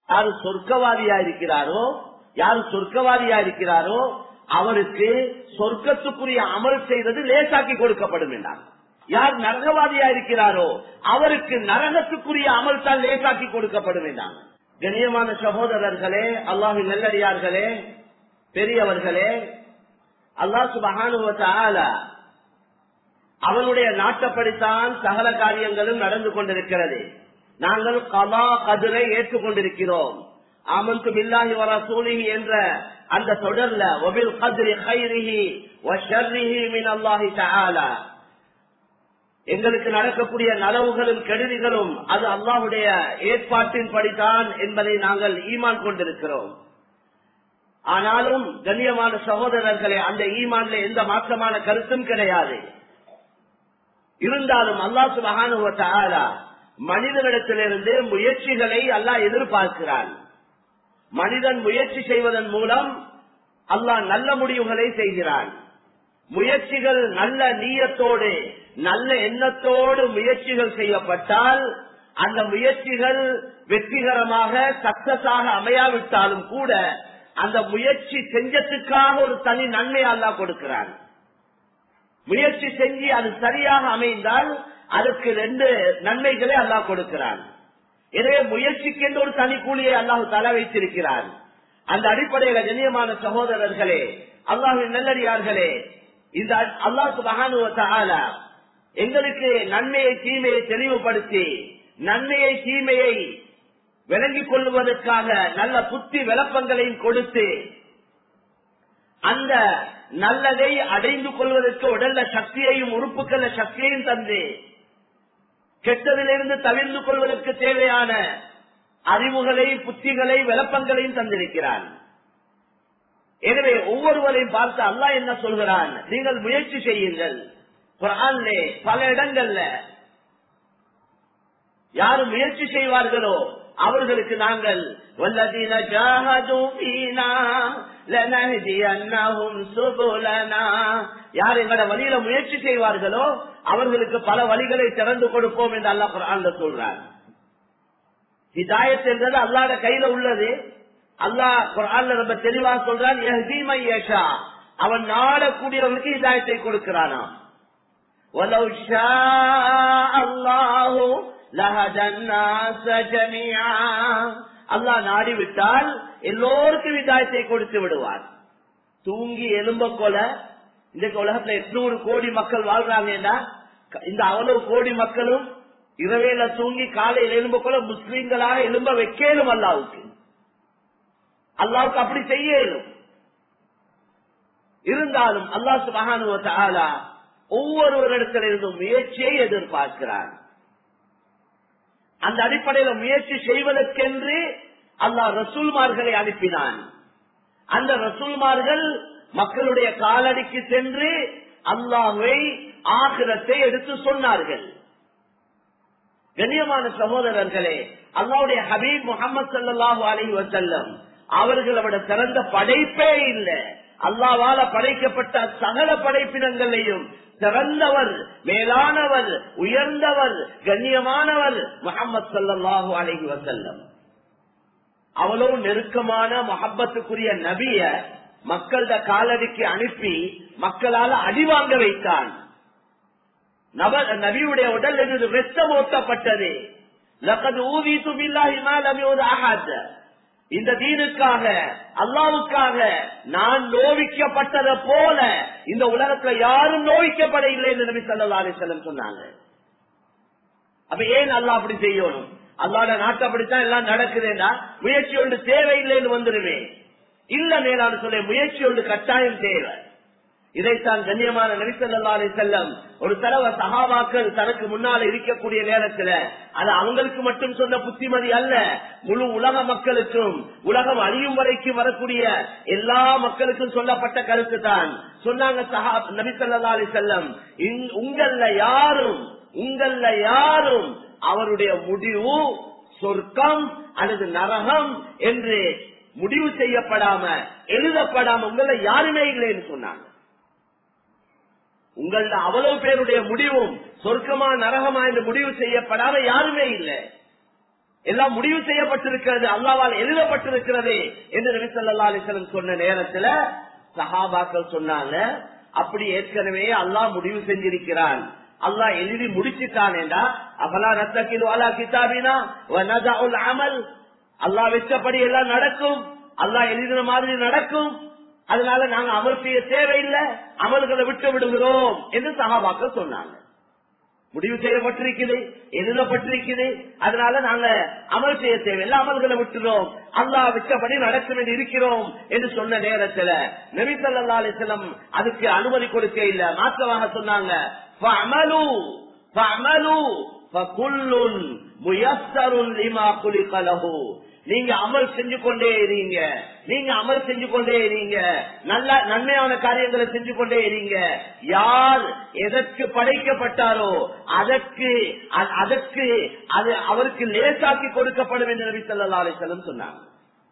யாரு சொர்க்கவாதியா இருக்கிறாரோ யாரு சொர்க்கவாதியா இருக்கிறாரோ அவருக்கு சொர்க்கத்துக்குரிய அமல் செய்வது லேசாக்கி கொடுக்கப்படும் என்றார் யார் நரகவாதியா இருக்கிறாரோ அவருக்கு நரகத்துக்குரிய அமல் தான் லேசாக்கி கொடுக்கப்படும் என்றாங்க கண்ணியமான சகோதரர்களே அல்லாஹி நல்லடியார்களே பெரியவர்களே அல்லாஹ் சுபகானுவத்தால அவனுடைய நாட்டப்படித்தான் சகல காரியங்களும் நடந்து கொண்டிருக்கிறது நாங்கள் கலா கதிரை ஏற்றுக்கொண்டிருக்கிறோம் ஆமந்து பில்லாஹி வர சூலிஹி என்ற அந்த தொடர்ல ஒபில் கதிரி ஹைரிஹி வஷர்ரிஹி மின் அல்லாஹி தஆலா எங்களுக்கு நடக்கக்கூடிய நலவுகளும் கெடுதிகளும் அது அல்லாஹுடைய ஏற்பாட்டின் படித்தான் என்பதை நாங்கள் ஈமான் கொண்டிருக்கிறோம் ஆனாலும் கண்ணியமான சகோதரர்களே அந்த ஈமான்ல எந்த மாற்றமான கருத்தும் கிடையாது இருந்தாலும் அல்லாஹ் சுபகானுவத்தால மனிதனிடத்திலிருந்து முயற்சிகளை அல்லாஹ் எதிர்பார்க்கிறான் மனிதன் முயற்சி செய்வதன் மூலம் அல்லாஹ் நல்ல முடிவுகளை செய்கிறான் முயற்சிகள் நல்ல நீயத்தோடு நல்ல எண்ணத்தோடு முயற்சிகள் செய்யப்பட்டால் அந்த முயற்சிகள் வெற்றிகரமாக சக்சஸாக அமையாவிட்டாலும் கூட அந்த முயற்சி செஞ்சதுக்காக ஒரு தனி நன்மை அல்லா கொடுக்கிறான் முயற்சி செஞ்சு அது சரியாக அமைந்தால் அதுக்கு ரெண்டு நன்மைகளை அல்லாஹ் கொடுக்கிறான் எனவே முயற்சிக்கு என்று ஒரு தனி கூலியை அல்லாஹு தலை வைத்திருக்கிறான் அந்த அடிப்படையில கண்ணியமான சகோதரர்களே அல்லாஹின் நல்லடியார்களே இந்த அல்லாஹு மகானுவத்தால எங்களுக்கு நன்மையை தீமையை தெளிவுபடுத்தி நன்மையை தீமையை விளங்கிக் கொள்வதற்காக நல்ல புத்தி விளப்பங்களையும் கொடுத்து அந்த நல்லதை அடைந்து கொள்வதற்கு உடல்ல சக்தியையும் உறுப்புகள சக்தியையும் தந்து கெட்டதிலிருந்து தவிர்ந்து கொள்வதற்கு தேவையான அறிவுகளை புத்திகளை விளப்பங்களையும் தந்திருக்கிறான் எனவே ஒவ்வொருவரையும் பார்த்து அல்லாஹ் என்ன சொல்கிறான் நீங்கள் முயற்சி செய்யுங்கள் குரான்லே பல இடங்கள்ல யாரு முயற்சி செய்வார்களோ அவர்களுக்கு நாங்கள் والذين جاهدوا فينا لنهدينهم سبلنا யார் எங்கட வழியில முயற்சி செய்வார்களோ அவர்களுக்கு பல வழிகளை திறந்து கொடுப்போம் என்று அல்லாஹ் குர்ஆன்ல சொல்றார் ஹிதாயத் என்றது அல்லாஹ்ட கையில உள்ளது அல்லாஹ் குர்ஆன்ல ரொம்ப தெளிவா சொல்றான் யஹ்தி மை யஷா அவன் நாடக்கூடியவர்களுக்கு ஹிதாயத்தை கொடுக்கிறானா وَلَوْ شَاءَ اللَّهُ لَهَدَى النَّاسَ جَمِيعًا அல்லாஹ் நாடி விட்டால் எல்லோருக்கும் விதாயத்தை கொடுத்து விடுவார் தூங்கி எலும்ப கொல இந்த உலகத்துல எட்நூறு கோடி மக்கள் வாழ்றாங்கன்னா இந்த அவ்வளவு கோடி மக்களும் இரவேல தூங்கி காலையில் எலும்ப கொல முஸ்லீம்களாக எலும்ப வைக்கலும் அல்லாவுக்கு அல்லாவுக்கு அப்படி செய்ய இயலும் இருந்தாலும் அல்லாஹ் சுபகானுவ ஒவ்வொருவரிடத்திலிருந்தும் முயற்சியை எதிர்பார்க்கிறார் அந்த அடிப்படையில முயற்சி செய்வதற்கென்று அல்லாஹ் ரசூல்மார்களை அனுப்பினான் அந்த ரசூல்மார்கள் மக்களுடைய காலடிக்கு சென்று அல்லாஹை ஆகிரத்தை எடுத்து சொன்னார்கள் கண்ணியமான சகோதரர்களே அல்லாவுடைய ஹபீப் முகமது சல்லாஹூ அலி வசல்லம் அவர்களோட சிறந்த படைப்பே இல்லை அல்லாவால படைக்கப்பட்ட சகல படைப்பினங்களையும் சிறந்தவர் மேலானவர் உயர்ந்தவர் கண்ணியமானவர் முகமது சல்லாஹூ அலஹி வசல்லம் அவ்வளவு நெருக்கமான மொஹப்பத்துக்குரிய நபிய மக்கள காலடிக்கு அனுப்பி மக்களால் அடிவாங்க வைத்தான் நபியுடைய உடல் இருந்து வெத்தம் ஓட்டப்பட்டது ஊதி துபில்லாஹி இந்த தீனுக்காக அல்லாவுக்காக நான் நோவிக்கப்பட்டதை போல இந்த உலகத்துல யாரும் நோவிக்கப்பட இல்லை என்று நபி சல்லா அலிசல்லம் சொன்னாங்க அப்ப ஏன் அல்லா அப்படி செய்யணும் அல்லாட நாட்டு அப்படித்தான் எல்லாம் நடக்குதுன்னா முயற்சி ஒன்று தேவையில்லைன்னு வந்துருவேன் இல்ல மேலான சொல்ல முயற்சி ஒன்று கட்டாயம் தேவை இதைத்தான் கண்ணியமான நபிசல்லா அலி செல்லம் ஒரு தடவை சகாபாக்கள் தனக்கு முன்னால இருக்கக்கூடிய நேரத்துல அது அவங்களுக்கு மட்டும் சொன்ன புத்திமதி அல்ல முழு உலக மக்களுக்கும் உலகம் அழியும் வரைக்கும் வரக்கூடிய எல்லா மக்களுக்கும் சொல்லப்பட்ட கருத்து தான் சொன்னாங்க சஹா நபிசல்லா அலி செல்லம் உங்கள யாரும் உங்கள யாரும் அவருடைய முடிவு சொர்க்கம் அல்லது நரகம் என்று முடிவு செய்யப்படாம எழுதப்படாம உங்கள யாருமே இல்லைன்னு சொன்னாங்க உங்கள அவ்வளவு பேருடைய முடிவும் சொர்க்கமா நரகமா என்று முடிவு செய்யப்படாத யாருமே இல்லை எல்லாம் முடிவு செய்யப்பட்டிருக்கிறது அல்லாவால் எழுதப்பட்டிருக்கிறது என்று நபி ஸல்லல்லாஹு அலைஹி வஸல்லம் சொன்ன நேரத்துல சஹாபாக்கள் சொன்னாங்க அப்படி ஏற்கனவே அல்லாஹ் முடிவு செஞ்சிருக்கிறான் அல்லாஹ் எழுதி முடிச்சுட்டானேண்டா அவலா நத்தகிலு அலா கிதாபினா வ நதஉல் அமல் அல்லாஹ் வெச்சபடி எல்லாம் நடக்கும் அல்லாஹ் எழுதின மாதிரி நடக்கும் அதனால நாங்க அமல் செய்ய தேவையில்லை அமல்களை விட்டு விடுகிறோம் என்று சகாபாக்கள் சொன்னாங்க முடிவு செய்யப்பட்டிருக்குது எழுதப்பட்டிருக்குது அதனால நாங்க அமல் செய்ய தேவையில்லை அமல்களை விட்டுறோம் அல்லாஹ் விட்டபடி நடக்கும் என்று இருக்கிறோம் என்று சொன்ன நேரத்துல நபி ஸல்லல்லாஹு அலைஹி வஸல்லம் அதுக்கு அனுமதி கொடுக்க இல்ல மாற்றமாக சொன்னாங்க ஃபஅமலு ஃபஅமலு ஃபகுல்லுன் முயஸ்ஸருன் லிமா குலிக லஹு நீங்க அமல் செஞ்சு கொண்டே இருங்க நீங்க அமல் செஞ்சு கொண்டே இருங்க நல்ல நன்மையான காரியங்களை செஞ்சு கொண்டே இருங்க யார் எதற்கு படைக்கப்பட்டாரோ அதற்கு அ- அதற்கு அது அவருக்கு லேசாக்கி கொடுக்கப்படும் என்று நபி ஸல்லல்லாஹு அலைஹி வஸல்லம் சொன்னாங்க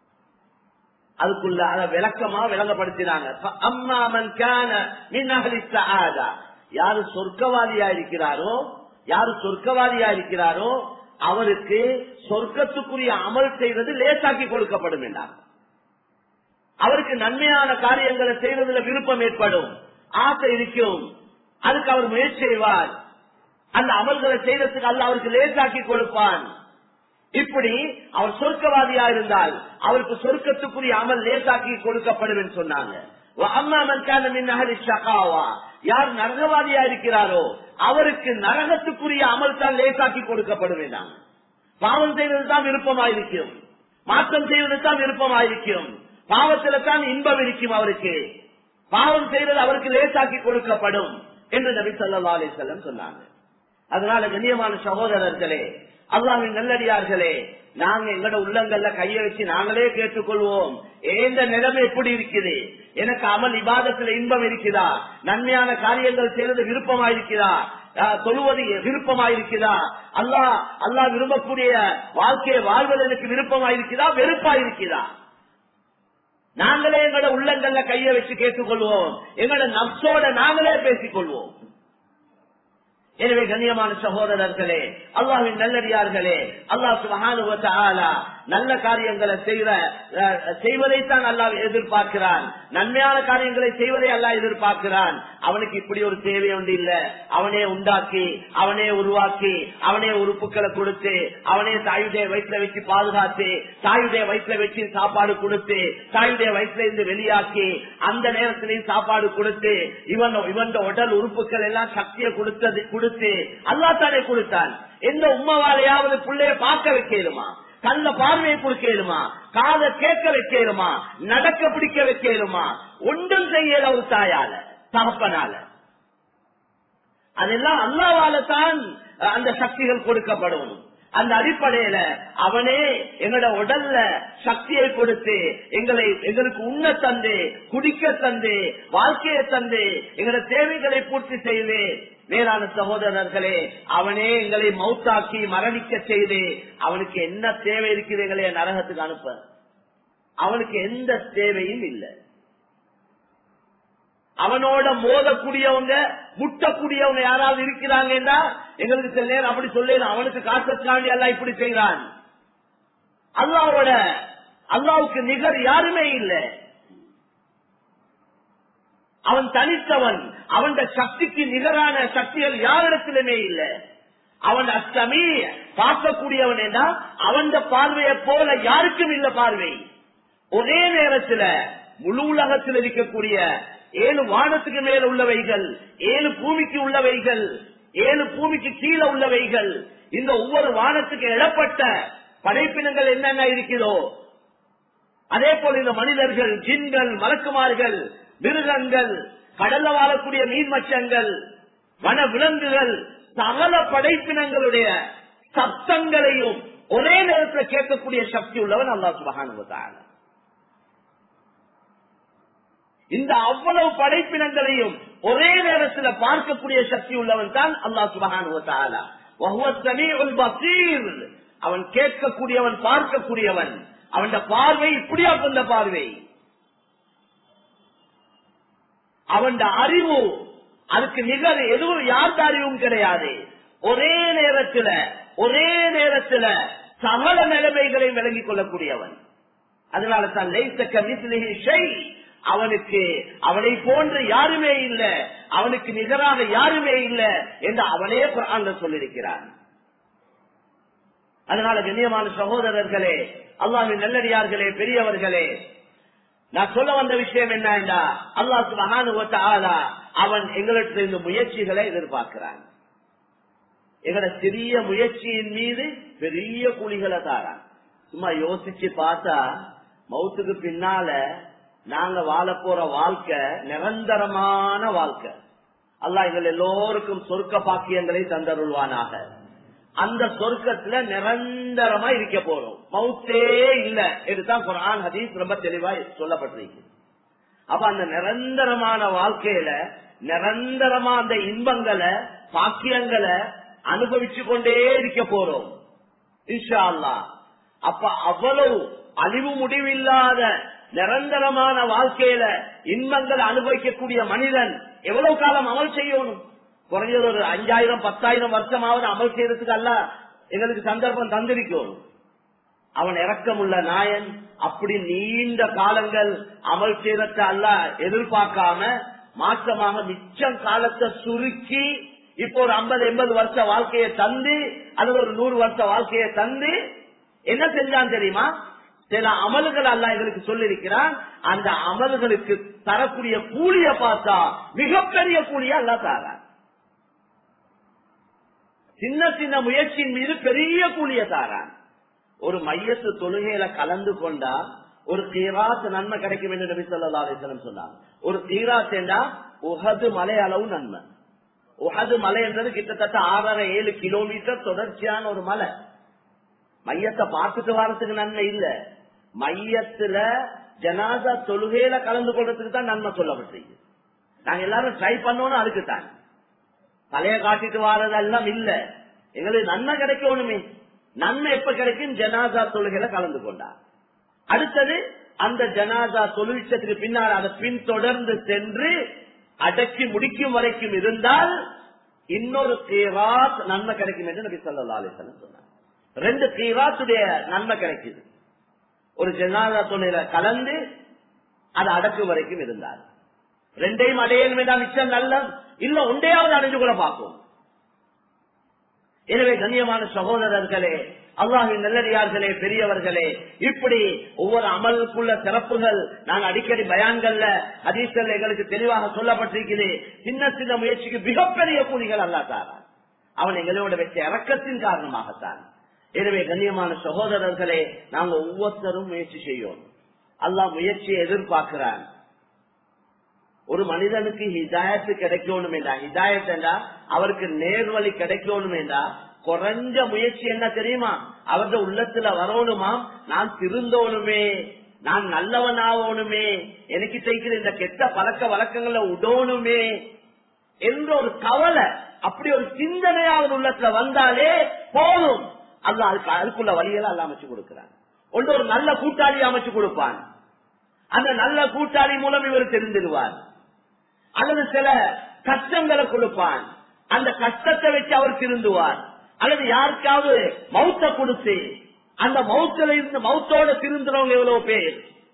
அதுக்குள்ள அத விளக்கமா விளங்கப்படுத்தினாங்க அம்மா மன் கான மின் அஹ்லி ஸஆதா யாரு சொர்க்கவாதியா இருக்கிறாரோ யாரு சொர்க்கவாதியா இருக்கிறாரோ அவருக்கு சொர்க்கத்துக்குரிய அமல் செய்வது லேசாக்கி கொடுக்கப்படும் என்றார் அவருக்கு நன்மையான காரியங்களை செய்வதில் விருப்பம் ஏற்படும் ஆசை இருக்கும் அதுக்கு அவர் முயற்சி செய்வார் அந்த அமல்களை செய்யறதுக்கு அல்ல அவருக்கு லேசாக்கி கொடுப்பான் இப்படி அவர் சொர்க்கவாதியா இருந்தால் அவருக்கு சொர்க்கத்துக்குரிய அமல் லேசாக்கி கொடுக்கப்படும் என்று சொன்னாங்க وَأَمَّا مَنْ كَانَ مِنْ أَهْلِ الشَّقَاوَةِ யார் நரகவாதியா இருக்கிறாரோ அவருக்கு நரகத்துக்குரிய அமல் தான் லேசாக்கி கொடுக்கப்படும் என்றாங்க பாவம் செய்வது தான் விருப்பமாயிருக்கும் மாற்றம் செய்வது தான் விருப்பமாயிருக்கும் பாவத்தில தான் இன்பம் இருக்கும் அவருக்கு பாவம் செய்வது அவருக்கு லேசாக்கி கொடுக்கப்படும் என்று நபி ஸல்லல்லாஹு அலைஹி வஸல்லம் சொன்னாங்க அதனால கண்ணியமான சகோதரர்களே அல்லாஹ்வின் நல்லடியார்களே நாங்க எங்கட உள்ளங்கள்ல கைய வச்சு நாங்களே கேட்டுக்கொள்வோம் எந்த நிலைமை எப்படி இருக்குது எனக்கு அமல் இபாதத்துல இன்பம் இருக்குதா நன்மையான காரியங்கள் செய்வது விருப்பமா இருக்குதா ஆஹ், தொழுவது விருப்பமா இருக்குதா அல்லாஹ் அல்லாஹ் விரும்பக்கூடிய வாழ்க்கையை வாழ்வது எனக்கு விருப்பமா இருக்குதா வெறுப்பா இருக்குதா நாங்களே எங்களோட உள்ளங்கள்ல கைய வச்சு கேட்டுக்கொள்வோம் எங்களோட நப்சோட நாங்களே பேசிக் கொள்வோம் எனவே கண்ணியமான சகோதரர்களே அல்லாஹின் நல்லடியார்களே அல்லாஹ் சுபஹானுவ தஆலா நல்ல காரியங்களை செய்கிற அஹ், செய்வதைத்தான் அல்லாஹ் எதிர்பார்க்கிறான் நன்மையான காரியங்களை செய்வதை அல்லாஹ் எதிர்பார்க்கிறான் அவனுக்கு இப்படி ஒரு தேவை ஒன்று இல்ல அவனே உண்டாக்கி அவனே உருவாக்கி அவனே உறுப்புகளை கொடுத்து அவனே தாயுடைய வயிற்றுல வச்சு பாதுகாத்து தாயுடைய வயிற்றுல வச்சு சாப்பாடு கொடுத்து தாயுடைய வயிற்றுல இருந்து வெளியாக்கி அந்த நேரத்திலையும் சாப்பாடு கொடுத்து இவன் இவன் உடல் உறுப்புகள் எல்லாம் சக்தியை கொடுத்தது கொடுத்து அல்லா தானே கொடுத்தான் எந்த உம்மவாலையாவது பிள்ளைய பார்க்க வைக்கலுமா கண்ண பார்வையை கொடுக்கலுமா காதை கேட்க வைக்கலுமா நடக்க பிடிக்க வைக்கலுமா ஒன்றும் செய்யல ஒரு தாயால தகப்பனால அதெல்லாம் அல்லாவால தான் அஹ், அந்த சக்திகள் கொடுக்கப்படும் அந்த அடிப்படையில அவனே எங்களோட உடல்ல சக்தியை கொடுத்து எங்களை எங்களுக்கு உண்ண தந்து குடிக்க தந்து வாழ்க்கையை தந்து எங்களோட தேவைகளை பூர்த்தி செய்து மேலான சகோதரர்களே அவனே எங்களை மௌத்தாக்கி மரணிக்க செய்து அவனுக்கு என்ன தேவை இருக்குது எங்களை நரகத்துக்கு அனுப்ப அவனுக்கு எந்த தேவையும் இல்லை அவனோட மோதக்கூடியவங்க முட்டக்கூடியவங்க யாராவது இருக்கிறாங்கன்னா எங்களுக்கு சில நேரம் அப்படி சொல்ல அவனுக்கு காசத்தாண்டி எல்லாம் இப்படி செய்கிறான் அல்லாவோட அல்லாவுக்கு நிகர் யாருமே இல்லை அவன் தனித்தவன் அவன் சக்திக்கு நிகரான சக்திகள் யாரிடத்திலுமே இல்லை அவன் அஷ்டமி பார்க்கக்கூடியவன் என்றா அவன் பார்வையை போல யாருக்கும் இல்ல பார்வை ஒரே நேரத்துல முழு உலகத்தில் இருக்கக்கூடிய ஏழு வானத்துக்கு மேல உள்ளவைகள் ஏழு பூமிக்கு உள்ளவைகள் ஏழு பூமிக்கு கீழே உள்ளவைகள் இந்த ஒவ்வொரு வானத்துக்கு எழப்பட்ட படைப்பினங்கள் என்னென்ன இருக்கிறதோ அதே போல இந்த மனிதர்கள் ஜின்கள் மலக்குமார்கள் மிருகங்கள் கடல்ல வாழக்கூடிய மீன் மச்சங்கள் வன விலங்குகள் சகல படைப்பினங்களுடைய சப்தங்களையும் ஒரே நேரத்தில் கேட்கக்கூடிய சக்தி உள்ளவன் அல்லா சுபகானுவதான இந்த அவ்வளவு படைப்பினங்களையும் ஒரே நேரத்தில் பார்க்கக்கூடிய சக்தி உள்ளவன் தான் அல்லா சுபகானுவத்தால அவன் கேட்கக்கூடியவன் பார்க்கக்கூடியவன் அவன் பார்வை இப்படியா கொண்ட பார்வை அவன் அறிவு அதுக்கு நிகர் எதுவும் யார்த அறிவும் கிடையாது ஒரே நேரத்துல ஒரே நேரத்துல சகல நிலைமைகளையும் விளங்கிக் கொள்ளக்கூடியவன் அதனால தான் லைசக்க மிஸ்லிஹி ஷை அவனுக்கு அவனை போன்று யாருமே இல்ல அவனுக்கு நிகராக யாருமே இல்ல என்று அவனே குரான்ல சொல்லியிருக்கிறான் அதனால கண்ணியமான சகோதரர்களே அல்லாஹின் நல்லடியார்களே பெரியவர்களே நான் சொல்ல வந்த விஷயம் என்னன்னா அல்லாஹ் சுபஹானு அவன் எங்களிடத்திலிருந்து முயற்சிகளை எதிர்பார்க்கிறான் எங்களோட சிறிய முயற்சியின் மீது பெரிய கூலிகளை தாரான் சும்மா யோசிச்சு பார்த்தா மௌத்துக்கு பின்னால நாங்க வாழ போற வாழ்க்கை நிரந்தரமான வாழ்க்கை அல்லாஹ் எங்கள் எல்லோருக்கும் சொர்க்க பாக்கியங்களை தந்தருள்வானாக அந்த சொர்க்கத்துல நிரந்தரமா இருக்க போறோம் மவுத்தே இல்ல இதுதான் குரான் ஹதீஸ் ரொம்ப தெளிவா சொல்லப்பட்டிருக்கு அப்ப அந்த நிரந்தரமான வாழ்க்கையில நிரந்தரமா அந்த இன்பங்களை பாக்கியங்களை அனுபவிச்சு கொண்டே இருக்க போறோம் இன்ஷா அல்லா அப்ப அவ்வளவு அழிவு முடிவில்லாத நிரந்தரமான வாழ்க்கையில இன்பங்கள் அனுபவிக்கக்கூடிய மனிதன் எவ்வளவு காலம் அமல் செய்யணும் குறைஞ்சது ஒரு அஞ்சாயிரம் பத்தாயிரம் வருஷமாவது அமல் செய்யறதுக்கு அல்ல எங்களுக்கு சந்தர்ப்பம் தந்திருக்கணும் அவன் இறக்கமுள்ள நாயன் அப்படி நீண்ட காலங்கள் அமல் செய்யறத அல்ல எதிர்பார்க்காம மாற்றமாக மிச்சம் காலத்தை சுருக்கி இப்போ ஒரு ஐம்பது எண்பது வருஷ வாழ்க்கையை தந்து அல்லது ஒரு நூறு வருஷ வாழ்க்கையை தந்து என்ன செஞ்சான் தெரியுமா சில அமல்கள் அல்ல எங்களுக்கு சொல்லிருக்கிறான் அந்த அமல்களுக்கு தரக்கூடிய கூலிய பார்த்தா மிகப்பெரிய கூலிய அல்ல தாரான் சின்ன சின்ன முயற்சியின் மீது பெரிய கூலிய தாரான் ஒரு மையத்து தொழுகையில கலந்து கொண்டா ஒரு தீராத்து நன்மை கிடைக்கும் என்று நபி சொல்லா அலிஸ்லம் சொன்னாங்க ஒரு தீராத் என்றா உகது மலை அளவு நன்மை உகது மலை என்றது கிட்டத்தட்ட ஆறரை ஏழு கிலோமீட்டர் தொடர்ச்சியான ஒரு மலை மையத்தை பார்த்துட்டு வரத்துக்கு நன்மை இல்ல மையத்துல ஜனாதா தொழுகையில கலந்து கொள்றதுக்கு தான் நன்மை சொல்லப்பட்டிருக்கு நாங்க எல்லாரும் ட்ரை பண்ணோம் அதுக்கு தான் தலைய காட்டிட்டு வாரதெல்லாம் இல்ல எங்களுக்கு நன்மை கிடைக்கணுமே நன்மை எப்ப கிடைக்கும் ஜனாதா தொழுகையில கலந்து கொண்டா அடுத்தது அந்த ஜனாதா தொழிற்சத்துக்கு பின்னால் அதை பின்தொடர்ந்து சென்று அடக்கி முடிக்கும் வரைக்கும் இருந்தால் இன்னொரு தீராத் நன்மை கிடைக்கும் என்று நபி சொல்லா அலிசன் சொன்னார் ரெண்டு தீராத்துடைய நன்மை கிடைக்குது ஒரு ஜனாதா தொழில கலந்து அதை அடக்கும் வரைக்கும் இருந்தார் ரெண்டையும் அடையல் வேண்டாம் மிச்சம் நல்ல இல்ல ஒன்றையாவது அடைஞ்சு கூட பார்ப்போம் எனவே கண்ணியமான சகோதரர்களே அல்லாஹின் நல்லடியார்களே பெரியவர்களே இப்படி ஒவ்வொரு அமலுக்குள்ள சிறப்புகள் நாங்க அடிக்கடி பயான்கள்ல ஹதீஸ்கள் எங்களுக்கு தெளிவாக சொல்லப்பட்டிருக்குது சின்ன சின்ன முயற்சிக்கு மிகப்பெரிய கூலிகள் அல்லா தாரா அவன் எங்களோட வச்ச இறக்கத்தின் காரணமாகத்தான் எனவே கண்ணியமான சகோதரர்களே நாங்க ஒவ்வொருத்தரும் முயற்சி செய்யோம் அல்லாஹ் முயற்சியை எதிர்பார்க்கிறான் ஒரு மனிதனுக்கு ஹிதாயத்து கிடைக்கணும் என்றா ஹிதாயத் என்றா அவருக்கு நேர்வழி கிடைக்கணும் என்றா குறைஞ்ச முயற்சி என்ன தெரியுமா அவருடைய உள்ளத்துல வரணுமா நான் திருந்தோணுமே நான் நல்லவன் ஆகணுமே எனக்கு செய்கிற இந்த கெட்ட பழக்க வழக்கங்களை உடோணுமே என்ற ஒரு கவலை அப்படி ஒரு சிந்தனையாவது உள்ளத்துல வந்தாலே போதும் அல்ல அதுக்கு அதுக்குள்ள வழிகளை அல்ல அமைச்சு கொடுக்கிறான் ஒன்று ஒரு நல்ல கூட்டாளி அமைச்சு கொடுப்பான் அந்த நல்ல கூட்டாளி மூலம் இவர் தெரிந்திருவார் அல்லது சில கஷ்டங்களை கொடுப்பான் அந்த கஷ்டத்தை வச்சு அவர் திருந்துவார் அல்லது யாருக்காவது மௌத்த கொடுத்து அந்த மௌத்துல இருந்து மௌத்தோட திருந்துறவங்க எவ்வளவு பேர்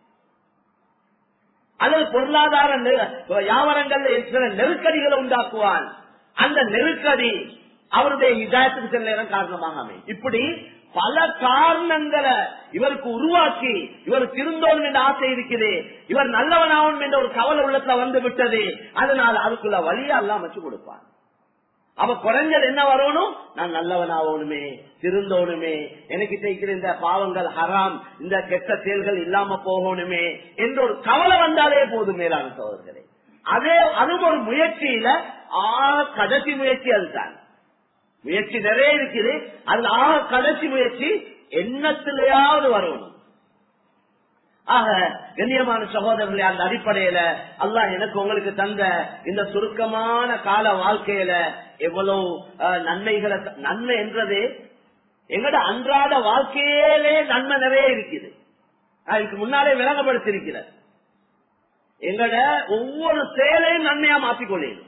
அல்லது பொருளாதார வியாபாரங்கள்ல சில நெருக்கடிகளை உண்டாக்குவான் அந்த நெருக்கடி அவருடைய இதாயத்துக்கு சில நேரம் காரணமாக அமையும் இப்படி பல காரணங்களை இவருக்கு உருவாக்கி இவர் திருந்தோணும் என்ற ஆசை இருக்குது இவர் நல்லவனாகும் என்ற ஒரு கவலை உள்ளத்துல வந்து விட்டது அதனால அதுக்குள்ள வழியா எல்லாம் வச்சு கொடுப்பான் அவ குறைஞ்சது என்ன வரணும் நான் நல்லவனாகணுமே திருந்தோணுமே எனக்கு செய்கிற இந்த பாவங்கள் ஹராம் இந்த கெட்ட செயல்கள் இல்லாம போகணுமே என்ற ஒரு கவலை வந்தாலே போதும் மேலான சோதர்களே அதே அதுவும் ஒரு முயற்சியில ஆ கடைசி முயற்சி அதுதான் முயற்சி நிறைய இருக்குது அதுல ஆக கடைசி முயற்சி எண்ணத்திலேயாவது வரணும் ஆக கண்ணியமான சகோதரர்களே அந்த அடிப்படையில அல்லாஹ் எனக்கு உங்களுக்கு தந்த இந்த சுருக்கமான கால வாழ்க்கையில எவ்வளவு நன்மைகளை நன்மை என்றது எங்கட அன்றாட வாழ்க்கையிலே நன்மை நிறைய இருக்குது அதுக்கு முன்னாலே விளங்கப்படுத்திருக்கிறார் எங்கட ஒவ்வொரு செயலையும் நன்மையா மாற்றிக்கொள்ளணும்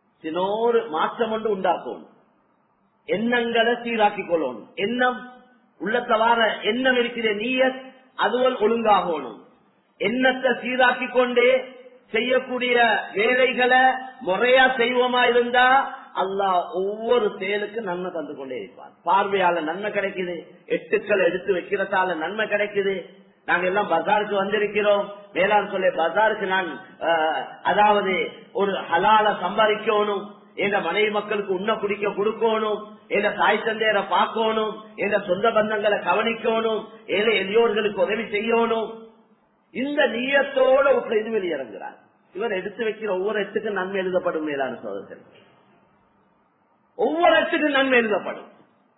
சின்னோரு மாற்றம் ஒன்று உண்டாக்கணும் எண்ணங்களை சீராக்கிக் கொள்ளணும் எண்ணம் உள்ளத்த வார எண்ணம் இருக்கிற நீயத் அதுவல் ஒழுங்காகணும் எண்ணத்தை சீராக்கி கொண்டே செய்யக்கூடிய வேலைகளை முறையா செய்வோமா இருந்தா அல்லாஹ் ஒவ்வொரு செயலுக்கு நன்மை தந்து கொண்டே இருப்பார் பார்வையால நன்மை கிடைக்குது எட்டுக்கள் எடுத்து வைக்கிறதால நன்மை கிடைக்குது நாங்க எல்லாம் பஜாருக்கு வந்திருக்கிறோம் வேளாண் சொல்ல பஜாருக்கு நான் அஹ், அதாவது ஒரு ஹலால சம்பாதிக்கணும் எங்க மனைவி மக்களுக்கு உண்ண குடிக்க கொடுக்கணும் எங்க தாய் தந்தையரை பார்க்கணும் எங்க சொந்த பந்தங்களை கவனிக்கணும் ஏழை எளியோர்களுக்கு உதவி செய்யணும் இந்த நீயத்தோட ஒரு இது வெளியிறங்குறார் இவர் எடுத்து வைக்கிற ஒவ்வொரு எட்டுக்கும் நன்மை எழுதப்படும் மேலான சோதர்கள் ஒவ்வொரு எட்டுக்கும் நன்மை எழுதப்படும்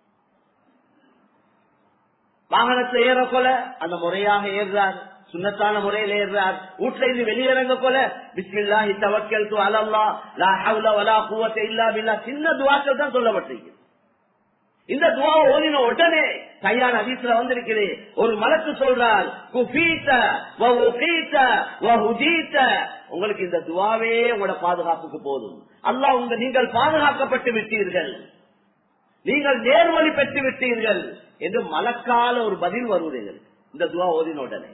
வாகனத்தை ஏற கொல அந்த முறையாக ஏறுறார் சுண்ணத்தான முறையில் ஏறுறார் வீட்டுல இருந்து வெளியிறங்க கொல பிஸ்மில்லாஹி தவக்கல் து அலல்லா லா ஹவ்ல வலா குவத்த இல்லா பில்லா சின்ன துவாக்கள் தான் சொல்லப்பட்டிருக்கு இந்த துவா ஓதின உடனே கையான அதிசல வந்திருக்குது ஒரு மலக்கு சொல்றார் குஃபீத்த வ உகீத்த வ ஹுதீத்த. உங்களுக்கு இந்த துவாவே உங்களோட பாதுகாப்புக்கு போதும் அல்லாஹ் உங்க நீங்கள் பாதுகாக்கப்பட்டு விட்டீர்கள் நீங்கள் நேர்வழி பெற்று விட்டீர்கள் என்று மலக்கால ஒரு பதில் வருவீர்கள் இந்த துவா ஓதின உடனே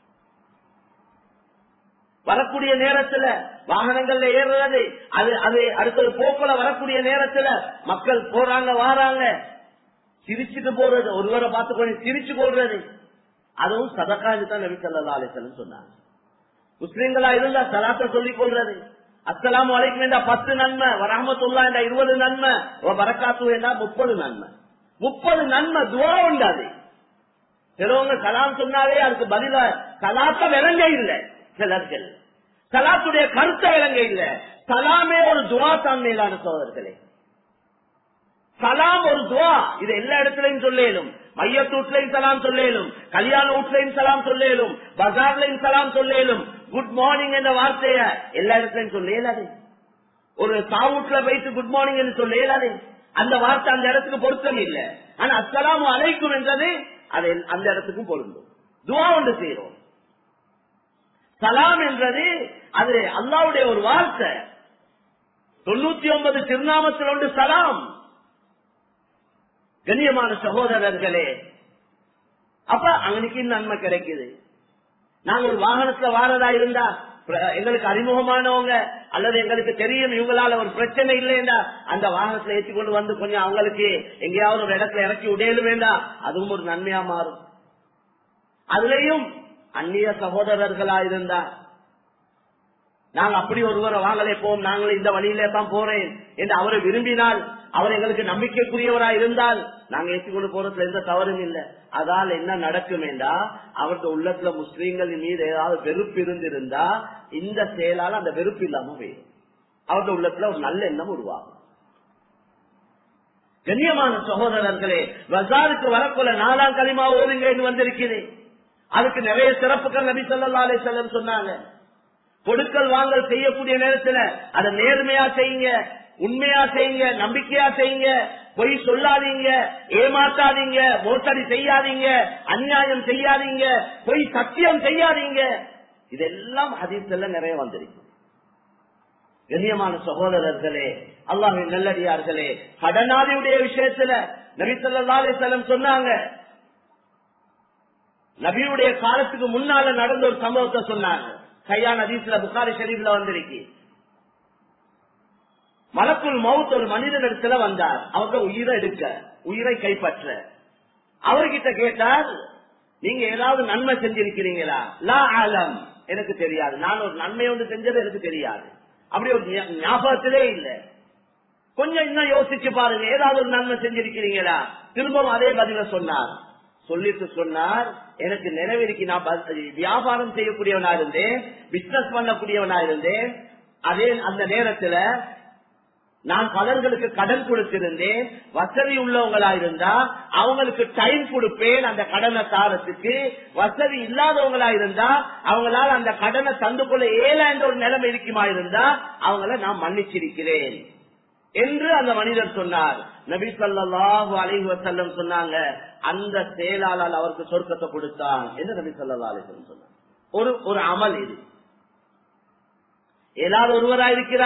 வரக்கூடிய நேரத்துல வாகனங்கள்ல ஏறுறது அது அது அடுத்தது போக்குல வரக்கூடிய நேரத்துல மக்கள் போறாங்க வாராங்க சிரிச்சுட்டு போறது ஒருவரை பார்த்து கொஞ்சம் சிரிச்சு போடுறது அதுவும் சதக்காஜி தான் நபி சொல்லா அலிசல்லம் சொன்னாங்க முஸ்லிம்களா இருந்தா சலாத்த சொல்லிக் கொள்றது அஸ்லாம் வலைக்கும் என்றா பத்து நன்மை வரமத்துல்லா என்ற இருபது நன்மை வரக்காத்து என்றா முப்பது நன்மை முப்பது நன்மை துவா உண்டாது சிலவங்க கலாம் சொன்னாலே அதுக்கு பதிலா கலாத்த விளங்க இல்லை சிலர்கள் கலாத்துடைய கருத்தை விளங்க இல்லை கலாமே ஒரு துவா தான் மேலான சோதர்களே சலாம் ஒரு துவா இது எல்லா இடத்துலயும் சொல்லேலும் மையத்து வீட்லையும் சலாம் சொல்லேலும் கல்யாண வீட்லையும் சலாம் சொல்லேலும் பஜார்லையும் சலாம் சொல்லேலும் குட் மார்னிங் என்ற வார்த்தைய எல்லா இடத்துலயும் சொல்ல இயலாது ஒரு சாவுட்ல போயிட்டு குட் மார்னிங் என்று சொல்ல இயலாது அந்த வார்த்தை அந்த இடத்துக்கு பொருத்தம் இல்லை ஆனா அஸ்ஸலாமு அலைக்கும் என்றது அது அந்த இடத்துக்கும் பொருந்தும் துவா ஒன்று செய்யறோம் சலாம் என்றது அது அல்லாவுடைய ஒரு வார்த்தை தொண்ணூத்தி ஒன்பது திருநாமத்தில் ஒன்று சலாம் கண்ணியமான சகோதரர்களே அப்ப அவனுக்கு நன்மை கிடைக்குது நாங்க ஒரு வாகனத்துல வாரதா இருந்தா பிர- எங்களுக்கு அறிமுகமானவங்க அல்லது எங்களுக்கு தெரியும் இவங்களால ஒரு பிரச்சனை இல்லையா அந்த வாகனத்துல ஏற்றி கொண்டு வந்து கொஞ்சம் அவங்களுக்கு எங்கேயாவது ஒரு இடத்துல இறக்கி உடையலும் வேண்டாம் அதுவும் ஒரு நன்மையா மாறும் அதுலயும் அந்நிய சகோதரர்களா இருந்தா நாங்க அப்படி ஒருவரை வாங்கலே போம் நாங்களும் இந்த வழியிலே தான் போறேன் என்று அவரை விரும்பினால் அவர் எங்களுக்கு நம்பிக்கைக்குரியவரா இருந்தால் நாங்க ஏற்றுக்கொண்டு போறதுல எந்த தவறும் இல்லை அதால் என்ன நடக்கும் என்றா அவருடைய உள்ளத்துல முஸ்லீம்கள் மீது ஏதாவது வெறுப்பு இருந்திருந்தா இந்த செயலால் அந்த வெறுப்பு இல்லாம போயிடும் அவருடைய உள்ளத்துல ஒரு நல்ல எண்ணம் உருவாகும் கண்ணியமான சகோதரர்களே பஜாருக்கு வரக்குள்ள நாலாம் களிமா ஓதுங்க என்று வந்திருக்கிறேன் அதுக்கு நிறைய சிறப்புகள் நபி ஸல்லல்லாஹு அலைஹி வஸல்லம் சொன்னாங்க கொடுக்கல் வாங்கல் செய்யக்கூடிய நேரத்துல அதை நேர்மையா செய்யுங்க உண்மையா செய்யுங்க நம்பிக்கையா செய்யுங்க பொய் சொல்லாதீங்க ஏமாத்தாதீங்க மோசடி செய்யாதீங்க அநியாயம் செய்யாதீங்க பொய் சத்தியம் செய்யாதீங்க இதெல்லாம் ஹதீஸ்ல நிறைய வந்திருக்கு கண்ணியமான சகோதரர்களே அல்லாஹின் நல்லடியார்களே கடனாளியுடைய விஷயத்துல நபி ஸல்லல்லாஹு அலைஹி வஸல்லம் சொன்னாங்க நபியுடைய காலத்துக்கு முன்னால நடந்த ஒரு சம்பவத்தை சொன்னாங்க கையான் ஹதீஸ்ல புகாரி ஷரீஃப்ல வந்திருக்கு மலக்குள் மவுத் ஒரு மனிதனிடத்துல வந்தார் அவங்க உயிரை எடுக்க உயிரை கைப்பற்ற அவர்கிட்ட கேட்டார் நீங்க ஏதாவது நன்மை செஞ்சிருக்கிறீங்களா லா ஆலம் எனக்கு தெரியாது நான் ஒரு நன்மை ஒன்று செஞ்சது எனக்கு தெரியாது அப்படி ஒரு ஞா- ஞாபகத்திலே இல்லை கொஞ்சம் இன்னும் யோசிச்சு பாருங்க ஏதாவது ஒரு நன்மை செஞ்சிருக்கிறீங்களா திரும்பவும் அதே பதில சொன்னார் சொல்லிட்டு சொன்னார் எனக்கு நினைவிருக்கு நான் ப- வியாபாரம் செய்யக்கூடியவனா இருந்தேன் பிசினஸ் பண்ணக்கூடியவனா இருந்தேன் அதே அந்த நேரத்துல நான் பலர்களுக்கு கடன் கொடுத்திருந்தேன் வசதி உள்ளவங்களா இருந்தா அவங்களுக்கு டைம் கொடுப்பேன் அந்த கடனை தாரத்துக்கு வசதி இல்லாதவங்களா இருந்தா அவங்களால அந்த கடனை தந்து கொள்ள ஏழாண்ட ஒரு நிலைமை இருக்குமா இருந்தா அவங்கள நான் மன்னிச்சிருக்கிறேன் என்று அந்த மனிதர் சொன்னார் நபி ஸல்லல்லாஹு அலைஹி வஸல்லம் சொன்னாங்க அந்த செயலாளர் அவருக்கு சொர்க்கத்தை கொடுத்தான் என்று நபி ஸல்லல்லாஹு அலைஹி வஸல்லம் சொன்னார் ஒரு ஒரு அமல் இது ஏதாவது ஒருவராயிருக்கிறார்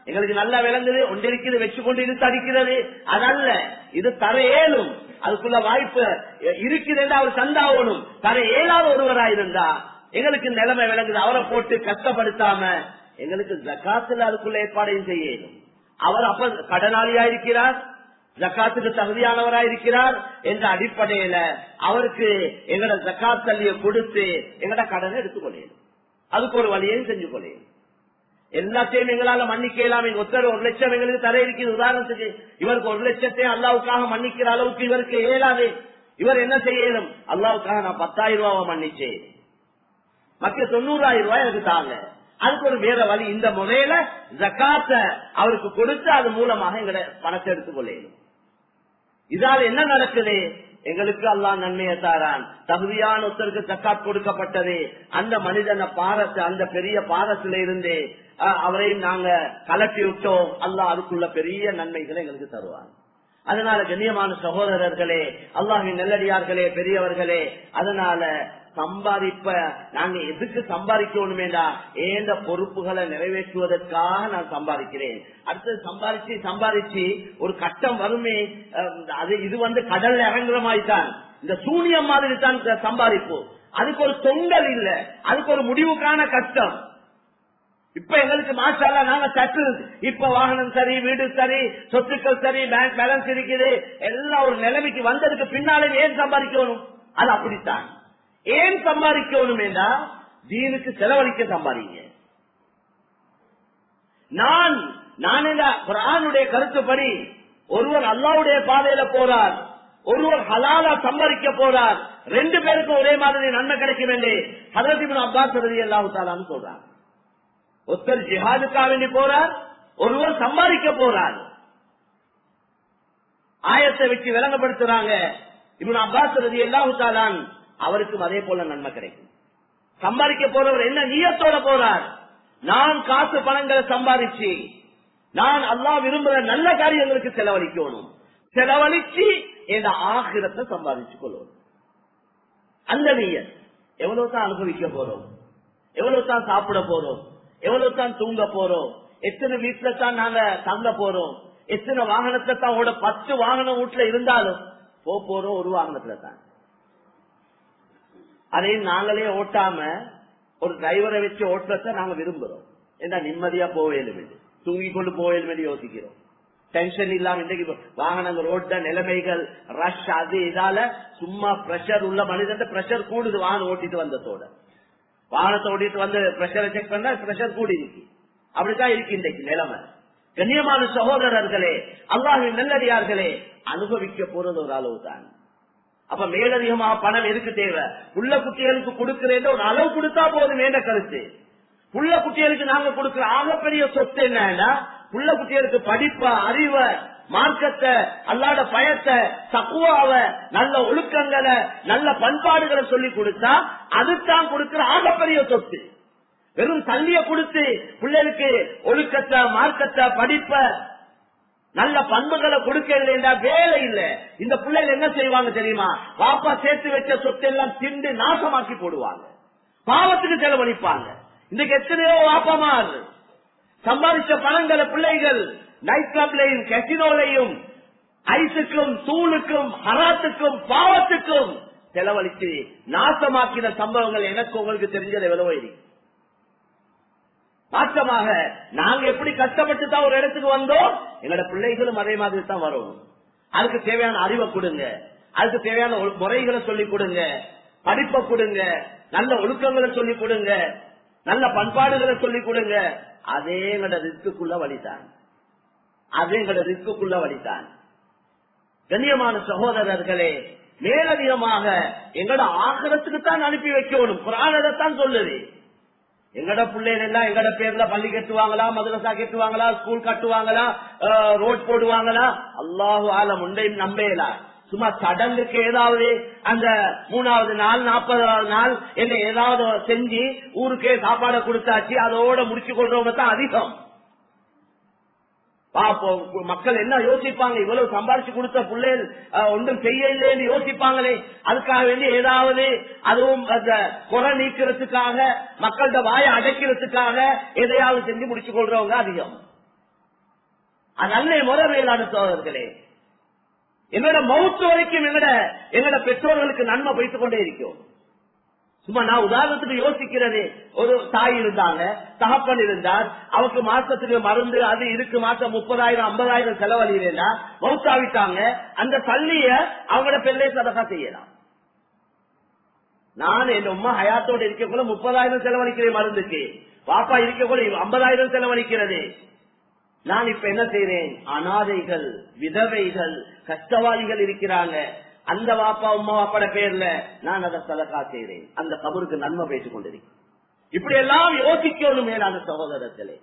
எங்களுக்கு நல்லா விளங்குது ஒன்றிருக்கிறது வச்சு கொண்டு இழுத்து அடிக்கிறது அதல்ல இது தர ஏழும் அதுக்குள்ள வாய்ப்பு இருக்குது என்று அவர் சந்தாவணும் தர ஏழாத ஒருவராயிருந்தா எங்களுக்கு நிலைமை விளங்குது அவரை போட்டு கஷ்டப்படுத்தாம எங்களுக்கு ஜக்காத்துல அதுக்குள்ள ஏற்பாடையும் செய்யணும் அவர் அப்ப கடனாளியா இருக்கிறார் ஜக்காத்துக்கு தகுதியானவரா இருக்கிறார் என்ற அடிப்படையில அவருக்கு எங்கட ஜக்காத் தள்ளிய கொடுத்து எங்கட கடனை எடுத்துக்கொள்ளணும் அதுக்கு ஒரு வழியையும் செஞ்சு கொள்ளணும் எல்லாத்தையும் எங்களால மன்னிக்கலாம் எங்க ஒருத்தர் ஒரு லட்சம் எங்களுக்கு தர இருக்குது உதாரணத்துக்கு இவருக்கு ஒரு லட்சத்தை அல்லாவுக்காக மன்னிக்கிற அளவுக்கு இவருக்கு இயலாது இவர் என்ன செய்யணும் அல்லாவுக்காக நான் பத்தாயிரம் ரூபாவை மன்னிச்சேன் மக்கள் தொண்ணூறாயிரம் ரூபாய் எனக்கு தாங்க அதுக்கு ஒரு வேற வழி இந்த முறையில ஜக்காத்த அவருக்கு கொடுத்து அது மூலமாக எங்களை பணத்தை எடுத்துக் கொள்ளணும் இதால என்ன நடக்குது எங்களுக்கு அல்லா நன்மையை தாரான் தகுதியான ஒருத்தருக்கு ஜக்காத் கொடுக்கப்பட்டது அந்த மனிதன பாரத்தை அந்த பெரிய பாரத்தில இருந்து அவரையும் நாங்க கலட்டி விட்டோம் அல்லா அதுக்குள்ள பெரிய நன்மைகளை எங்களுக்கு தருவாங்க அதனால கண்ணியமான சகோதரர்களே அல்லாஹின் நெல்லடியார்களே பெரியவர்களே அதனால சம்பாதிப்ப நாங்க எதுக்கு சம்பாதிக்கணுமேடா ஏந்த பொறுப்புகளை நிறைவேற்றுவதற்காக நான் சம்பாதிக்கிறேன் அடுத்தது சம்பாதிச்சு சம்பாதிச்சு ஒரு கட்டம் வருமே அது இது வந்து கடல்ல இறங்குற மாதிரி தான் இந்த சூனியம் மாதிரி தான் சம்பாதிப்பு அதுக்கு ஒரு தொங்கல் இல்ல அதுக்கு ஒரு முடிவுக்கான கஷ்டம் இப்ப எங்களுக்கு மாசாலா நாங்க சற்று இப்ப வாகனம் சரி வீடு சரி சொத்துக்கள் சரி பேங்க் பேலன்ஸ் இருக்குது எல்லாம் ஒரு நிலைமைக்கு வந்ததுக்கு பின்னாலே ஏன் சம்பாதிக்கணும் அது அப்படித்தான் ஏன் சம்பாதிக்கணும் என்றா தீனுக்கு செலவழிக்க சம்பாதிங்க நான் நான் குரானுடைய கருத்துப்படி ஒருவர் அல்லாவுடைய பாதையில போறார் ஒருவர் ஹலாலா சம்பாதிக்க போறார் ரெண்டு பேருக்கும் ஒரே மாதிரி நன்மை கிடைக்கும் என்று ஹதரதிபின் அப்பாஸ் ரதி அல்லாஹு தாலான்னு சொல்றார் ஒருத்தர் ஜிஹாதுக்காக வேண்டி போறார் ஒருவர் சம்பாதிக்க போறார் ஆயத்தை வச்சு விளங்கப்படுத்துறாங்க இவன் அப்பாஸ் ரதி அல்லாஹு தாலான் அவருக்கும் அதே போல நன்மை கிடைக்கும் சம்பாதிக்க போறவர் என்ன நீயத்தோட போறார் நான் காசு பணங்களை சம்பாதிச்சு நான் அல்லா விரும்புற நல்ல காரியங்களுக்கு செலவழிக்கணும் செலவழிச்சு என் ஆகிரத்தை சம்பாதிச்சு கொள்ளணும் அந்த நீயத் எவ்வளவு தான் அனுபவிக்க போறோம் எவ்வளவு தான் சாப்பிட போறோம் எவ்வளவு தான் தூங்க போறோம் எத்தனை வீட்டுல தான் நாங்க தங்க போறோம் எத்தனை வாகனத்தை தான் ஓட பத்து வாகனம் வீட்டுல இருந்தாலும் போறோம் ஒரு வாகனத்துல தான் அதையும் நாங்களே ஓட்டாம ஒரு டிரைவரை வச்சு ஓட்டுறத நாங்க விரும்புறோம் ஏன்னா நிம்மதியா போவேலும் தூங்கி கொண்டு போவேலும் யோசிக்கிறோம் டென்ஷன் இல்லாம இன்றைக்கு வாகனங்கள் ஓட்ட நிலைமைகள் ரஷ் அது இதால சும்மா பிரஷர் உள்ள மனிதன் பிரஷர் கூடுது வாகனம் ஓட்டிட்டு வந்ததோட வாகனத்தை ஓட்டிட்டு வந்து பிரஷரை செக் பண்ணா பிரஷர் கூடி இருக்கு அப்படித்தான் இருக்கு இன்றைக்கு நிலைமை கண்ணியமான சகோதரர்களே அல்லாஹின் நல்லடியார்களே அனுபவிக்க போறது ஒரு அளவு தான் அப்ப மேலதிகமாக பணம் எதுக்கு தேவை புள்ள குட்டிகளுக்கு கொடுக்கிறேன் ஒரு அளவு கொடுத்தா போதும் என்ற கருத்து புள்ள குட்டிகளுக்கு நாங்க கொடுக்கிற ஆகப்பெரிய சொத்து என்னன்னா புள்ள குட்டிகளுக்கு படிப்ப அறிவ மார்க்கத்தை அல்லாட பயத்தை தக்குவாவ நல்ல ஒழுக்கங்களை நல்ல பண்பாடுகளை சொல்லி கொடுத்தா அதுதான் கொடுக்கிற ஆகப்பெரிய சொத்து வெறும் தள்ளிய கொடுத்து பிள்ளைகளுக்கு ஒழுக்கத்தை மார்க்கத்தை படிப்ப நல்ல பண்புகளை கொடுக்கவில்லை என்றா வேலை இல்ல இந்த பிள்ளைகள் என்ன செய்வாங்க தெரியுமா பாப்பா சேர்த்து வச்ச சொத்து எல்லாம் திண்டு நாசமாக்கி போடுவாங்க பாவத்துக்கு செலவழிப்பாங்க இன்னைக்கு எத்தனையோ வாப்பமார் சம்பாதிச்ச பணங்களை பிள்ளைகள் நைட் கிளப்லையும் கசினோலையும் ஐஸுக்கும் தூளுக்கும் ஹராத்துக்கும் பாவத்துக்கும் செலவழித்து நாசமாக்கின சம்பவங்கள் எனக்கு உங்களுக்கு தெரிஞ்சது எவ்வளவோ இருக்கு மாற்றமாக நாங்க எப்படி கஷ்டப்பட்டு தான் ஒரு இடத்துக்கு வந்தோம் எங்களோட பிள்ளைகளும் அதே மாதிரி தான் வரும் அதுக்கு தேவையான அறிவை கொடுங்க அதுக்கு தேவையான முறைகளை சொல்லி கொடுங்க படிப்பை கொடுங்க நல்ல ஒழுக்கங்களை சொல்லி கொடுங்க நல்ல பண்பாடுகளை சொல்லி கொடுங்க அதே எங்களோட ரிஸ்க்குள்ள வழிதான் அதே எங்களோட ரிஸ்க்குள்ள வழிதான் கண்ணியமான சகோதரர்களே மேலதிகமாக எங்களோட ஆக்கிரத்துக்கு தான் அனுப்பி வைக்கணும் குரானதான் சொல்லுது எங்கட பிள்ளைகள் எல்லாம் எங்கட பேர்ல பள்ளி கட்டுவாங்களா மதுரசா கட்டுவாங்களா ஸ்கூல் கட்டுவாங்களா ரோட் போடுவாங்களா அல்லாஹு ஆலம் உண்டையும் நம்பேலா சும்மா சடங்குக்கு ஏதாவது அந்த மூணாவது நாள் நாற்பதாவது நாள் என்ன ஏதாவது செஞ்சு ஊருக்கே சாப்பாடை கொடுத்தாச்சு அதோட முடிச்சு கொள்றவங்க தான் அதிகம் மக்கள் என்ன யோசிப்பாங்க இவ்வளவு சம்பாரிச்சு கொடுத்த பிள்ளைகள் ஒன்றும் செய்ய இல்லைன்னு யோசிப்பாங்களே அதுக்காக வேண்டி ஏதாவது அதுவும் அந்த குறை நீக்கிறதுக்காக மக்கள்கிட்ட வாயை அடைக்கிறதுக்காக எதையாவது செஞ்சு முடிச்சு கொள்றவங்க அதிகம் அது நல்ல முறை மேலான சோதர்களே என்னோட மவுத்து வரைக்கும் எங்கட எங்கட பெற்றோர்களுக்கு நன்மை போய்த்து கொண்டே இருக்கும் சும்மா நான் உதாரணத்துக்கு யோசிக்கிறது ஒரு தாய் இருந்தாங்க தகப்பன் இருந்தார் அவருக்கு மாசத்துக்கு மருந்து அது இருக்கு மாசம் முப்பதாயிரம் ஐம்பதாயிரம் செலவழினா மவுத்தாவிட்டாங்க அந்த தள்ளிய அவங்களோட பெண்ணை சதக்கா செய்யலாம் நான் என் உமா ஹயாத்தோட இருக்கக்குள்ள முப்பதாயிரம் செலவழிக்கிறேன் மருந்துக்கு பாப்பா இருக்கக்குள்ள ஐம்பதாயிரம் செலவழிக்கிறது நான் இப்ப என்ன செய்றேன் அனாதைகள் விதவைகள் கஷ்டவாதிகள் இருக்கிறாங்க அந்த வாப்பா உமா வாப்பட பேர்ல நான் அதை சதக்கா செய்றேன் அந்த கபருக்கு நன்மை பேசிக் கொண்டிருக்கேன் இப்படி எல்லாம் யோசிக்கணும் மேலான சகோதரத்திலே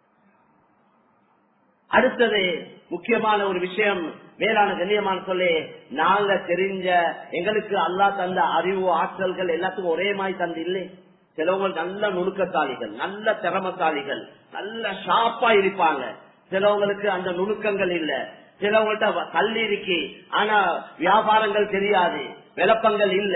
அடுத்தது முக்கியமான ஒரு விஷயம் மேலான கண்ணியமான சொல்லி நாங்க தெரிஞ்ச எங்களுக்கு அல்லா தந்த அறிவு ஆற்றல்கள் எல்லாத்துக்கும் ஒரே மாதிரி தந்து இல்லை சிலவங்க நல்ல நுணுக்கத்தாளிகள் நல்ல திறமசாலிகள் நல்ல ஷாப்பா இருப்பாங்க சிலவங்களுக்கு அந்த நுணுக்கங்கள் இல்ல சிலவங்கள்ட்ட கல்வி இருக்கு ஆனா வியாபாரங்கள் தெரியாது விளப்பங்கள் இல்ல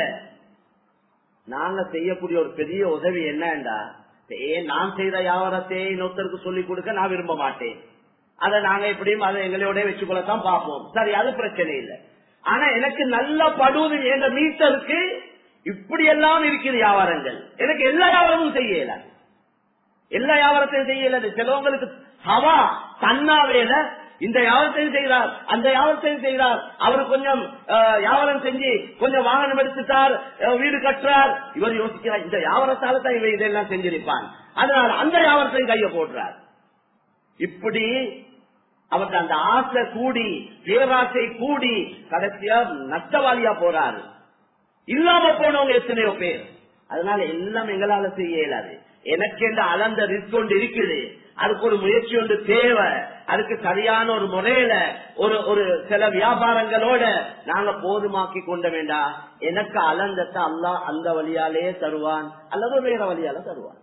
நாங்க செய்யக்கூடிய ஒரு பெரிய உதவி என்னண்டா ஏன் நான் செய்த வியாபாரத்தை இன்னொருத்தருக்கு சொல்லிக் கொடுக்க நான் விரும்ப மாட்டேன் அதை நாங்க எப்படியும் அதை எங்களோட வச்சுக்கொள்ளத்தான் பார்ப்போம் சரி அது பிரச்சனை இல்லை ஆனா எனக்கு நல்ல படுவது என்ற மீட்டருக்கு இப்படி எல்லாம் இருக்குது வியாபாரங்கள் எனக்கு எல்லா வியாபாரமும் செய்யல எல்லா வியாபாரத்தையும் செய்யல சிலவங்களுக்கு ஹவா தன்னாவேல இந்த வியாபாரத்தையும் செய்கிறார் அந்த வியாபாரத்தையும் செய்கிறார் அவர் கொஞ்சம் வியாபாரம் செஞ்சு கொஞ்சம் வாகனம் எடுத்துட்டார் வீடு கட்டுறார் இவர் யோசிக்கிறார் இந்த வியாபாரத்தால தான் இவர் இதெல்லாம் செஞ்சிருப்பான் அதனால அந்த வியாபாரத்தையும் கைய போடுறார் இப்படி அவருக்கு அந்த ஆசை கூடி பேராசை கூடி கடைசியா நஷ்டவாளியா போறாரு இல்லாம போனவங்க எத்தனையோ பேர் அதனால எல்லாம் எங்களால செய்ய இயலாது எனக்கு என்ற அளந்த ரிஸ்க் ஒன்று இருக்குது அதுக்கு ஒரு முயற்சி ஒன்று தேவை அதுக்கு சரியான ஒரு முறையில ஒரு ஒரு சில வியாபாரங்களோட நாங்க போதுமாக்கி கொண்ட வேண்டாம் எனக்கு அளந்தத்தை அல்லா அந்த வழியாலே தருவான் அல்லது வேற வழியால தருவான்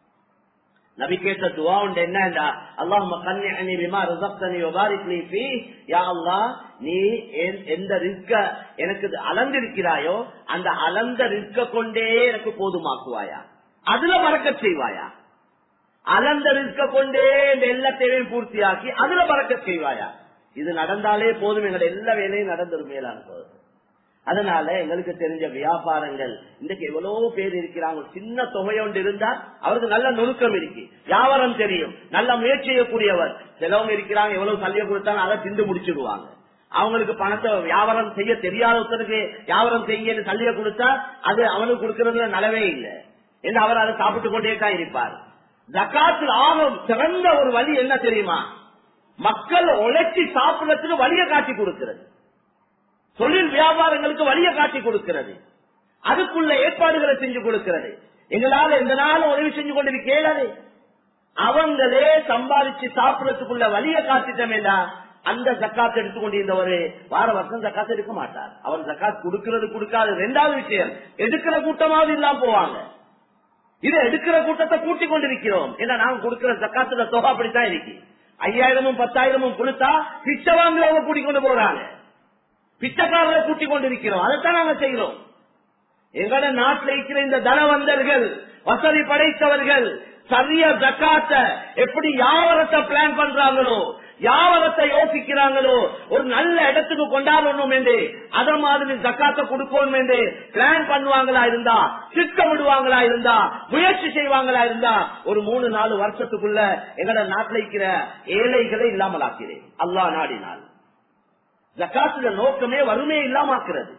நபி கேட்ட துவா உண்டு என்னடா அல்லாஹ் கண்ணி விமா ரிசப்தனி விவாரிக்லி பி யா அல்லா நீ எந்த ரிஸ்க எனக்கு அளந்திருக்கிறாயோ அந்த அளந்த ரிஸ்க கொண்டே எனக்கு போதுமாக்குவாயா அதுல மறக்க செய்வாயா அளந்த ரிஸ்க கொண்டே இந்த எல்லா தேவையும் பூர்த்தியாக்கி அதுல மறக்க செய்வாயா இது நடந்தாலே போதும் எங்களோட எல்லா வேலையும் நடந்துரும் மேலான போதும் அதனால எங்களுக்கு தெரிஞ்ச வியாபாரங்கள் இன்றைக்கு எவ்வளவு பேர் இருக்கிறாங்க சின்ன தொகையொன்று இருந்தா அவருக்கு நல்ல நுணுக்கம் இருக்கு வியாபாரம் தெரியும் நல்ல முயற்சி செய்யக்கூடியவர் சிலவங்க இருக்கிறாங்க எவ்வளவு சல்லிய கொடுத்தாலும் அதை திண்டு முடிச்சிடுவாங்க அவங்களுக்கு பணத்தை வியாபாரம் செய்ய தெரியாத ஒருத்தருக்கு வியாபாரம் செய்ய சல்லிய கொடுத்தா அது அவனுக்கு கொடுக்கறதுல நலவே இல்லை என்று அவர் அதை சாப்பிட்டு கொண்டே தான் இருப்பார் ஜக்காத்தில் ஆகும் சிறந்த ஒரு வழி என்ன தெரியுமா மக்கள் உழைச்சி சாப்பிடறதுக்கு வழியை காட்டி கொடுக்கிறது தொழில் வியாபாரங்களுக்கு வழியை காட்டி கொடுக்கிறது அதுக்குள்ள ஏற்பாடுகளை செஞ்சு கொடுக்கிறது எங்களால எந்த நாளும் உதவி செஞ்சு கொண்டிருக்கிறது அவங்களே சம்பாதிச்சு சாப்பிடறதுக்குள்ள வழியை காட்டிட்டமேடா அந்த ஜக்காத் எடுத்துக்கொண்டிருந்தவர் வார வருஷம் ஜக்காத் எடுக்க மாட்டார் அவர் ஜக்காத் கொடுக்கிறது கொடுக்காது ரெண்டாவது விஷயம் எடுக்கிற கூட்டமாவது இல்லாம போவாங்க இது எடுக்கிற கூட்டத்தை கூட்டி கொண்டிருக்கிறோம் ஏன்னா நாங்க கொடுக்கிற ஜக்காத்துல தொகை அப்படித்தான் இருக்கு ஐயாயிரமும் பத்தாயிரமும் கொடுத்தா பிச்சை வாங்குறவங்க கூட்டி கொண்டு போறாங்க பிச்சைக்காரரை கூட்டி கொண்டிருக்கிறோம் அதைத்தான் நாங்க செய்யறோம் எங்களோட நாட்டில் இருக்கிற இந்த தனவந்தர்கள் வசதி படைத்தவர்கள் சரிய ஜக்காத்த எப்படி யாவரத்தை பிளான் பண்றாங்களோ யாவரத்தை யோசிக்கிறாங்களோ ஒரு நல்ல இடத்துக்கு கொண்டாடணும் என்று அத மாதிரி ஜக்காத்த கொடுக்கணும் என்று பிளான் பண்ணுவாங்களா இருந்தா திட்டமிடுவாங்களா இருந்தா முயற்சி செய்வாங்களா இருந்தா ஒரு மூணு நாலு வருஷத்துக்குள்ள எங்களோட நாட்டில் இருக்கிற ஏழைகளை இல்லாமல் ஆக்கிறேன் அல்லா நாடினால் ஜக்காத்துல நோக்கமே வறுமையை இல்லாமாக்குறது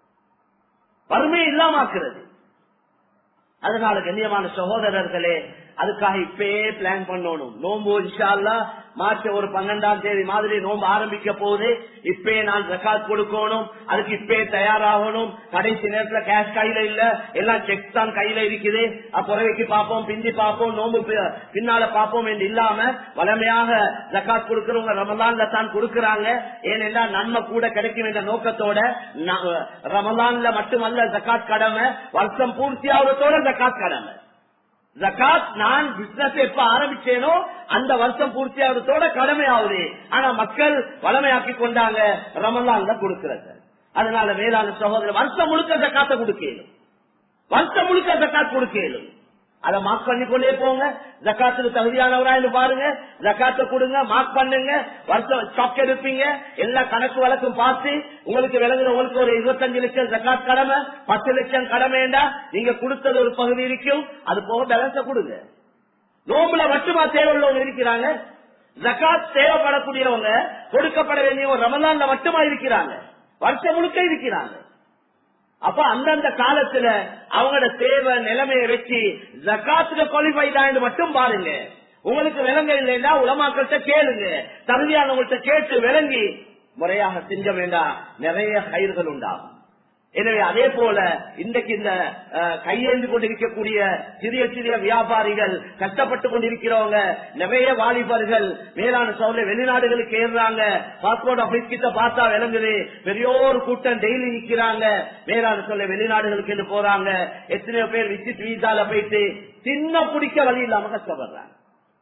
வறுமையை இல்லாமாக்குறது அதனால கண்ணியமான சகோதரர்களே அதுக்காக இப்பயே பிளான் பண்ணணும் நோம்பு இன்ஷால்லா மார்ச் ஒரு பன்னெண்டாம் தேதி மாதிரி நோம்பு ஆரம்பிக்க போகுது இப்பயே நான் ஜக்காத் கொடுக்கணும் அதுக்கு இப்பயே தயாராகணும் கடைசி நேரத்துல கேஷ் கையில இல்ல எல்லாம் செக் தான் கையில இருக்குது புறவைக்கு பார்ப்போம் பிந்தி பார்ப்போம் நோம்பு பின்னால பார்ப்போம் என்று இல்லாம வளமையாக ஜக்காத் கொடுக்கிறவங்க ரமலான்ல தான் கொடுக்கறாங்க ஏனென்றா நன்மை கூட கிடைக்கும் என்ற நோக்கத்தோட ரமலான்ல மட்டுமல்ல ஜக்காத் கடமை வருஷம் பூர்த்தியாவதோட ஜக்காத் கடமை ஜக்காத் நான் பிசினஸ் எப்ப ஆரம்பிச்சேனோ அந்த வருஷம் பூர்த்தியாகிறதோட கடமை ஆகுது ஆனா மக்கள் வளமையாக்கி கொண்டாங்க ரமலான்ல கொடுக்கிறது அதனால வேளாண் சகோதரர் வருஷம் முழுக்க ஜக்காத்த கொடுக்கலும் வருஷம் முழுக்க ஜக்காத் கொடுக்கலும் அதை மார்க் பண்ணி கொண்டே போங்க ஜக்காத்துக்கு தகுதியானவரா பாருங்க ஜக்காத்தை கொடுங்க மார்க் பண்ணுங்க வருஷம் ஸ்டாக் எடுப்பீங்க எல்லா கணக்கு வழக்கும் பார்த்து உங்களுக்கு விளங்குற உங்களுக்கு ஒரு இருபத்தஞ்சு லட்சம் ஜக்காத் கடமை பத்து லட்சம் கடமைண்டா நீங்க கொடுத்தது ஒரு பகுதி இருக்கும் அது போக பேலன்ஸ கொடுங்க நோம்புல மட்டுமா தேவை உள்ளவங்க இருக்கிறாங்க ஜக்காத் தேவைப்படக்கூடியவங்க கொடுக்கப்பட வேண்டிய ஒரு ரமலான்ல மட்டுமா இருக்கிறாங்க வருஷம் முழுக்க இருக்கிறாங்க அப்ப அந்தந்த காலத்துல அவங்களோட தேவை நிலைமையை வச்சு ஜக்காத்துக்கு குவாலிஃபை தான் மட்டும் பாருங்க உங்களுக்கு விலங்க இல்லைன்னா உலமாக்கள்கிட்ட கேளுங்க தகுதியானவங்கள்ட்ட கேட்டு விளங்கி முறையாக செஞ்ச வேண்டாம் நிறைய கயிறுகள் உண்டாகும் எனவே அதே போல இன்றைக்கு இந்த அஹ், கையேந்து கொண்டிருக்கக்கூடிய சிறிய சிறிய வியாபாரிகள் கஷ்டப்பட்டு கொண்டிருக்கிறவங்க நிறைய வாலிபர்கள் மேலான சோழ வெளிநாடுகளுக்கு ஏறுறாங்க பாஸ்போர்ட் ஆபீஸ் கிட்ட பார்த்தா விளங்குது பெரிய ஒரு கூட்டம் டெய்லி நிக்கிறாங்க மேலான சொல்ல வெளிநாடுகளுக்கு என்று போறாங்க எத்தனையோ பேர் விசிட் வீசால போயிட்டு சின்ன பிடிக்க வழி இல்லாம கஷ்டப்படுறாங்க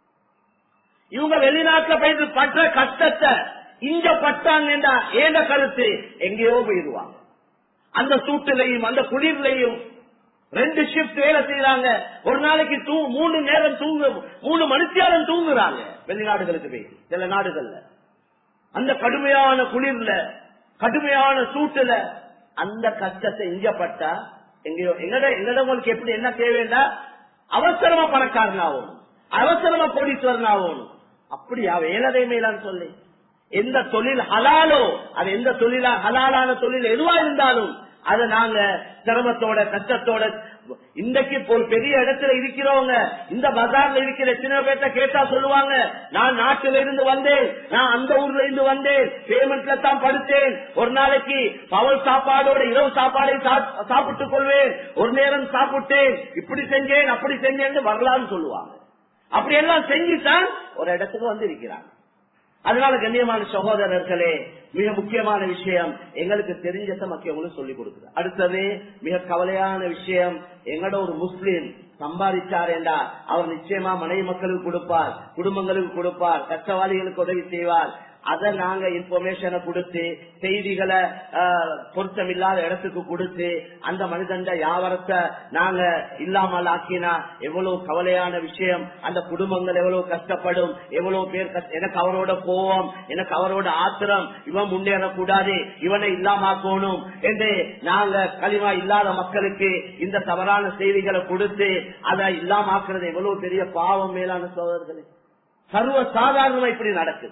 இவங்க வெளிநாட்டுல போயிட்டு பற்ற கஷ்டத்தை இங்க பட்டாங்கன்னா ஏண்ட கருத்து எங்கேயோ போயிடுவாங்க அந்த சூட்டிலையும் அந்த குளிர்லையும் ரெண்டு ஷிப்ட் வேலை செய்யறாங்க ஒரு நாளைக்கு தூ- மூணு நேரம் தூங்கு மூணு மணித்தியாலம் தூங்குறாங்க வெளிநாடுகளுக்கு போய் சில நாடுகள்ல அந்த கடுமையான குளிர்ல கடுமையான சூட்டுல அந்த கஷ்டத்தை இஞ்சப்பட்டா எங்கேயோ எங்கட எங்கட உங்களுக்கு எப்படி என்ன தேவைன்னா அவசரமா பணக்காரன் ஆகணும் அவசரமா கோடீஸ்வரன் ஆகணும் அப்படியா வேலதை மேலான்னு சொல்லி எந்த தொழில் ஹலாலோ அது எந்த தொழிலா ஹலாலான தொழில் எதுவா இருந்தாலும் அதை நாங்க சிரமத்தோட கஷ்டத்தோட இன்றைக்கு இப்போ ஒரு பெரிய இடத்துல இருக்கிறவங்க இந்த பஜார்ல இருக்கிற எத்தனை பேர்ட்ட கேட்டா சொல்லுவாங்க நான் நாட்டில இருந்து வந்தேன் நான் அந்த ஊர்ல இருந்து வந்தேன் பேமெண்ட்ல தான் படுத்தேன் ஒரு நாளைக்கு பவல் சாப்பாடோட இரவு சாப்பாடை சாப்- சாப்பிட்டுக் கொள்வேன் ஒரு நேரம் சாப்பிட்டேன் இப்படி செஞ்சேன் அப்படி செஞ்சேன்னு வரலான்னு சொல்லுவாங்க அப்படி எல்லாம் செஞ்சுதான் ஒரு இடத்துக்கு வந்து இருக்கிறாங்க அதனால கண்ணியமான சகோதரர்களே மிக முக்கியமான விஷயம் எங்களுக்கு தெரிஞ்சத மக்கியவங்களும் சொல்லிக் கொடுக்குது அடுத்தது மிக கவலையான விஷயம் எங்கட ஒரு முஸ்லீம் சம்பாதிச்சாரேண்டா அவர் நிச்சயமா மனைவி மக்களுக்கு கொடுப்பார் குடும்பங்களுக்கு கொடுப்பார் கஷ்டவாளிகளுக்கு உதவி செய்வார் அதை நாங்க இன்ஃபர்மேஷனை கொடுத்து செய்திகளை ஆஹ், பொருத்தமில்லாத இடத்துக்கு கொடுத்து அந்த மனிதன் வியாபாரத்தை நாங்க இல்லாமல் ஆக்கினா எவ்வளவு கவலையான விஷயம் அந்த குடும்பங்கள் எவ்வளவு கஷ்டப்படும் எவ்வளவு பேர் கஷ்ட- எனக்கு அவரோட கோபம் எனக்கு அவரோட ஆத்திரம் இவன் முன்னேறக்கூடாது இவனை இல்லாமக்கணும் என்று நாங்க களிமா இல்லாத மக்களுக்கு இந்த தவறான செய்திகளை கொடுத்து அதை இல்லாமக்கிறது எவ்வளவு பெரிய பாவம் மேலான சோதர்களே சர்வ சாதாரணமா இப்படி நடக்குது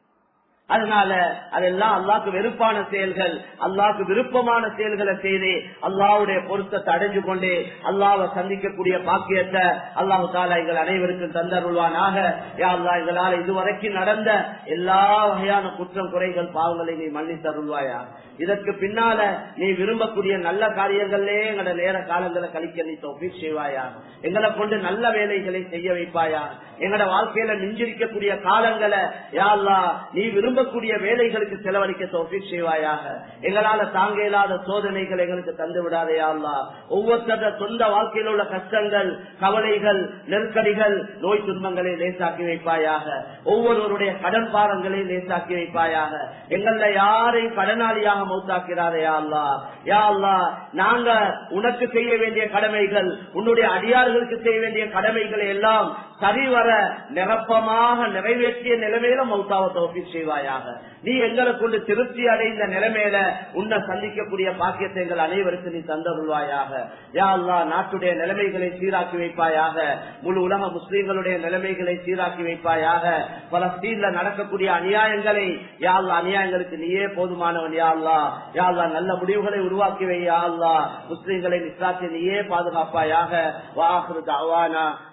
அதனால அதெல்லாம் அல்லாக்கு வெறுப்பான செயல்கள் அல்லாக்கு விருப்பமான செயல்களை செய்து அல்லாவுடைய பொருத்தத்தை அடைஞ்சு கொண்டு அல்லாவை சந்திக்கக்கூடிய பாக்கியத்தை அல்லாஹு தாலா எங்கள் அனைவருக்கும் தந்தருள்வானாக யா அல்லாஹ் எங்களால் இதுவரைக்கும் நடந்த எல்லா வகையான குற்றம் குறைகள் பாவங்களை நீ மன்னித்து அருள்வாயா இதற்கு பின்னால நீ விரும்பக்கூடிய நல்ல காரியங்களே எங்களோட நேர காலங்களை கழிக்க நீ தோப்பிக் செய்வாயா எங்களை கொண்டு நல்ல வேலைகளை செய்ய வைப்பாயா எங்களோட வாழ்க்கையில மிஞ்சிருக்கக்கூடிய காலங்களை யா அல்லாஹ் நீ விரும்பக்கூடிய வேலைகளுக்கு செலவழிக்க தோப்பிக் செய்வாயாக எங்களால தாங்க இயலாத சோதனைகள் எங்களுக்கு தந்து விடாதையா அல்லா ஒவ்வொருத்தர சொந்த வாழ்க்கையில் உள்ள கஷ்டங்கள் கவலைகள் நெருக்கடிகள் நோய் துன்பங்களை லேசாக்கி வைப்பாயாக ஒவ்வொருவருடைய கடன் பாரங்களை லேசாக்கி வைப்பாயாக எங்கள யாரையும் கடனாளியாக மௌத்தாக்கிறாரே யா அல்லா யா அல்லா நாங்க உனக்கு செய்ய வேண்டிய கடமைகள் உன்னுடைய அடியார்களுக்கு செய்ய வேண்டிய கடமைகளை எல்லாம் சரிவர நிரப்பமாக நிறைவேற்றிய நிலைமையில மௌத்தாவ தோப்பி செய்வாயாக நீ எங்களை கொண்டு திருப்தி அடைந்த நிலைமையில உன்னை சந்திக்கக்கூடிய பாக்கியத்தை எங்கள் அனைவருக்கும் நீ தந்தருள்வாயாக யா அல்லா நாட்டுடைய நிலைமைகளை சீராக்கி வைப்பாயாக முழு உலக முஸ்லீம்களுடைய நிலைமைகளை சீராக்கி வைப்பாயாக பலஸ்தீன்ல நடக்கக்கூடிய அநியாயங்களை யா அல்லா அநியாயங்களுக்கு நீயே போதுமானவன் யா அல்லா யா அல்லா நல்ல முடிவுகளை உருவாக்கி வை யா அல்லா முஸ்லீம்களை நிஸ்லாத்தை நீயே பாதுகாப்பாயாக வாஹரு தாவானா